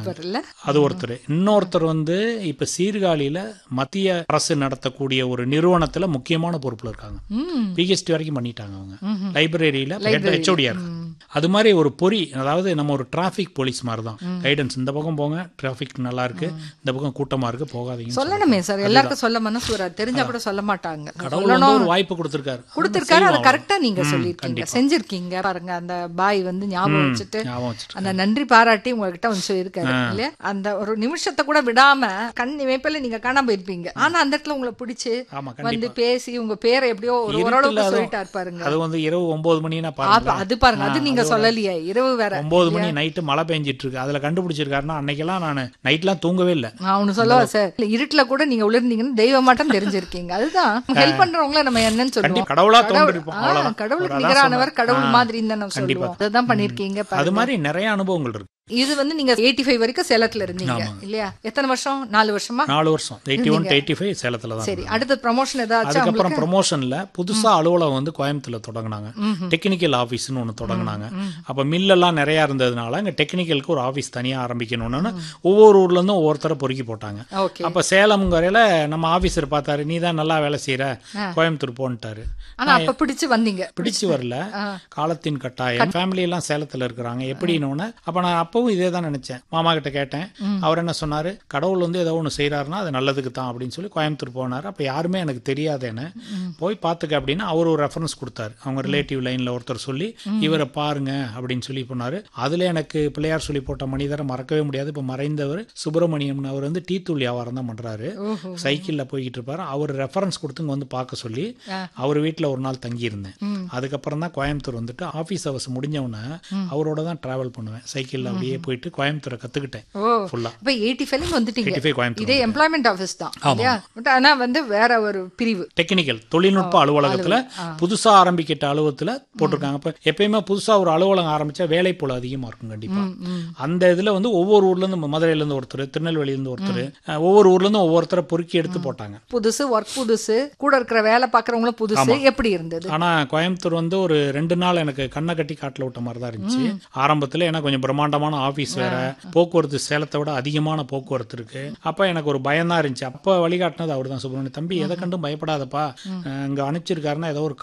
Super இல்ல அது ஒருத்தர் இன்னொருத்தர் வந்து இப்ப சீர்காழியில மத்திய அரசு நடத்தக்கூடிய ஒரு நிறுவனத்துல முக்கியமான பொறுப்புல இருக்காங்க ம் பிஹெச்டி வரைக்கும் பண்ணிட்டாங்க அவங்க லைப்ரரியில ஹெச்ஓடியா இருக்காங்க அது மாதிரி ஒரு பொறி அதாவது நம்ம ஒரு டிராஃபிக் போலீஸ் மாதிரி தான் கைடன்ஸ் இந்த பக்கம் போங்க டிராஃபிக் நல்லா இருக்கு இந்த பக்கம் கூட்டமா இருக்கு போகாதீங்க சொல்லணுமே சார் எல்லாருக்கும் சொல்ல மனசு வராது தெரிஞ்சா கூட சொல்ல மாட்டாங்க கடவுள் வந்து ஒரு வாய்ப்பு கொடுத்திருக்காரு கொடுத்திருக்காரு அதை கரெக்டா நீங்க சொல்லிருக்கீங்க செஞ்சிருக்கீங்க பாருங்க அந்த பாய் வந்து ஞாபகம் வச்சுட்டு ஞாபகம் வச்சுட்டு அந்த நன்றி பாராட்டி உங்ககிட்ட வந்து சொல்லியிருக்காரு இல்லையா அந்த ஒரு நிமிஷத்தை கூட விடாம கண் இமைப்பில நீங்க காணாம போயிருப்பீங்க ஆனா அந்த இடத்துல உங்களை பிடிச்சு ஆமா வந்து பேசி உங்க பேரை எப்படியோ ஒரு ஓரளவுக்கு சொல்லிட்டாரு பாருங்க அது வந்து இரவு ஒன்பது மணினா அப்ப பாருங்க அது பாருங்க அது நீங்க சொல்லலையே இரவு வேற ஒன்பது மணி நைட்டு மழை பெஞ்சிட்டு இருக்கு அதுல கண்டுபிடிச்சிருக்காருன்னா அன்னைக்கெல்லாம் நான் நைட்லாம் தூங்கவே இல்லை நான் ஒண்ணு சொல்லவா சார் இல்ல, இருட்டுல கூட நீங்க உளிர்ந்தீங்கன்னு தெய்வ மாட்டம் தெரிஞ்சிருக்கீங்க அதுதான் ஹெல்ப் பண்றவங்கள நம்ம என்னன்னு சொல்லுவோம் கண்டிப்பா கடவுளா கடவுள் தோன்றிருப்போம் ஆ, அவ்வளவுதான் கடவுளுக்கு ஒரு அதான் நிகரானவர் சொன்னேன். கடவுள் ஆ, மாதிரி தான் நம்ம கண்டிப்பா. சொல்லுவோம் அதுதான் பண்ணிருக்கீங்க அது பாருங்க. மாதிரி நிறைய அனுபவங்கள் இருக்கு இது வந்து நீங்க எயிட்டி ஃபைவ் வரைக்கும் சேலத்துல இருந்தீங்க இல்லையா எத்தனை வருஷம் நாலு வருஷமா நாலு வருஷம் எயிட்டி ஒன் எயிட்டி ஃபைவ் சேலத்துல தான் சரி அடுத்த ப்ரமோஷன் ஏதாச்சும் அதுக்கப்புறம் ப்ரொமோஷன்ல புதுசா அலுவலகம் வந்து கோயம்புத்தூர்ல தொடங்கினாங்க டெக்னிக்கல் ஆபீஸ்னு ஒன்று தொடங்கினாங்க அப்ப மில்லெல்லாம் நிறைய இருந்ததுனால இங்க டெக்னிக்கலுக்கு ஒரு ஆபீஸ் தனியா ஆரம்பிக்கணும்னு ஒவ்வொரு ஊர்ல இருந்தும் ஒவ்வொருத்தரை பொறுக்கி போட்டாங்க ஓகே அப்ப சேலம் வரையில நம்ம ஆபீசர் பார்த்தாரு நீ தான் நல்லா வேலை செய்யற கோயம்புத்தூர் போன்ட்டாரு ஆனா அப்ப பிடிச்சு வந்தீங்க பிடிச்சு வரல காலத்தின் கட்டாயம் ஃபேமிலி எல்லாம் சேலத்துல இருக்கிறாங்க எப்படின்னு அப்ப நான் அப்பவும் இதே தான் நினைச்சேன் மாமா கிட்ட கேட்டேன் அவர் என்ன சொன்னாரு கடவுள் வந்து ஏதோ ஒன்று செய்யறாருன்னா அது நல்லதுக்கு தான் அப்படின்னு சொல்லி கோயம்புத்தூர் போனாரு அப்ப யாருமே எனக்கு தெரியாதேன்னு போய் பார்த்துக்க அப்படின்னு அவர் ஒரு ரெஃபரன்ஸ் கொடுத்தாரு அவங்க ரிலேட்டிவ் லைன்ல ஒருத்தர் சொல்லி இவரை பாருங்க அப்படின்னு சொல்லி போனாரு அதுல எனக்கு பிள்ளையார் சொல்லி போட்ட மனிதரை மறக்கவே முடியாது இப்ப மறைந்தவர் சுப்பிரமணியம் அவர் வந்து டீ தூள் வியாபாரம் தான் பண்றாரு ஓஹோ சைக்கிள்ல போய்கிட்டு இருப்பாரு அவர் ரெஃபரன்ஸ் கொடுத்து இங்க வந்து பார்க்க சொல்லி அவர் வீட்ல ஒரு நாள் தங்கி இருந்தேன் அதுக்கப்புறம் தான் கோயம்புத்தூர் வந்துட்டு ஆபீஸ் அவர்ஸ் முடிஞ்ச உடனே அவரோட தான் டிராவல் பண்ணுவேன் சைக்கிள்ல அப்படியே போயிட்டு கோயம்புத்தூரை கத்துக்கிட்டேன் ஓ ஃபுல்லா இப்ப எயிட்டி ஃபைவ் வந்துட்டீங்க எயிட்டி ஃபைவ் கோயம்புத்தூர் இதே எம்ப்ளாய்மெண்ட் ஆபீஸ் தான் இல்லையா பட் ஆனா வந்து வேற ஒரு பிரிவு டெக்னிக்கல் தொழில்நுட்ப அலுவலகத்துல புதுசா ஆரம்பிக்கிட்ட அலுவலகத்துல போட்டிருக்காங்க இப்ப எப்பயுமே புதுசா ஒரு அலுவலகம் ஆரம்பிச்சா வேலை போல அதிகமா இருக்கும் கண்டிப்பா அந்த இதுல வந்து ஒவ்வொரு ஊர்ல இருந்து மதுரையில இருந்து ஒருத்தர் திருநெல்வேலியில இருந்து ஒருத்தர் அஹ், ஒவ்வொரு ஊர்ல இருந்தும் ஒவ்வொருத்தரை பொறுக்கி எடுத்து போட்டாங்க புதுசு ஒர்க் புதுசு கூட இருக்கிற வேலை பாக்குறவங்களும் புதுசு எப்படி இருந்தது ஆனா கோயம்புத்தூர் வந்து ஒரு ரெண்டு நாள் எனக்கு கண்ணை கட்டி காட்டுல விட்ட மாதிரி தான் இருந்துச்சு ஆரம்பத்துல எனக்கு கொஞ்சம் பிரம்மாண்டமான ஆபீஸ் வேற போக்குவரத்து சேலத்தை விட அதிகமான போக்குவரத்து இருக்கு அப்ப எனக்கு ஒரு பயம் தான் இருந்துச்சு அப்ப வழிகாட்டினது அவர் தான் சுப்பிரமணியம் தம்பி எதை கண்டும் பயப்படாதப்பா அஹ் இங்க அனுப்பிச்சிருக்காருன்னா ஏதோ ஒரு